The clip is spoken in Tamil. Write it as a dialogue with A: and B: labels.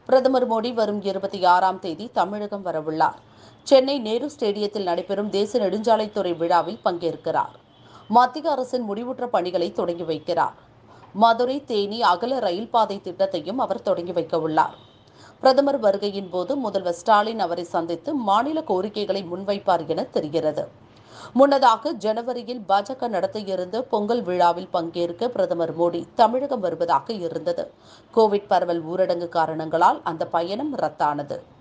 A: பிரதமர் மோடி வரும் இருபத்தி ஆறாம் தேதி தமிழகம் வரவுள்ளார் சென்னை நேரு ஸ்டேடியத்தில் நடைபெறும் தேசிய நெடுஞ்சாலைத்துறை விழாவில் பங்கேற்கிறார் மத்திய அரசின் முடிவுற்ற பணிகளை தொடங்கி வைக்கிறார் மதுரை தேனி அகல ரயில் பாதை திட்டத்தையும் அவர் தொடங்கி வைக்க உள்ளார் பிரதமர் வருகையின் போது முதல்வர் ஸ்டாலின் அவரை சந்தித்து மாநில கோரிக்கைகளை முன்வைப்பார் என தெரிகிறது முன்னதாக ஜனவரியில் பாஜக நடத்தியிருந்த பொங்கல் விழாவில் பங்கேற்க பிரதமர் மோடி தமிழகம் வருவதாக இருந்தது கோவிட் பரவல் ஊரடங்கு காரணங்களால் அந்த பயணம் ரத்தானது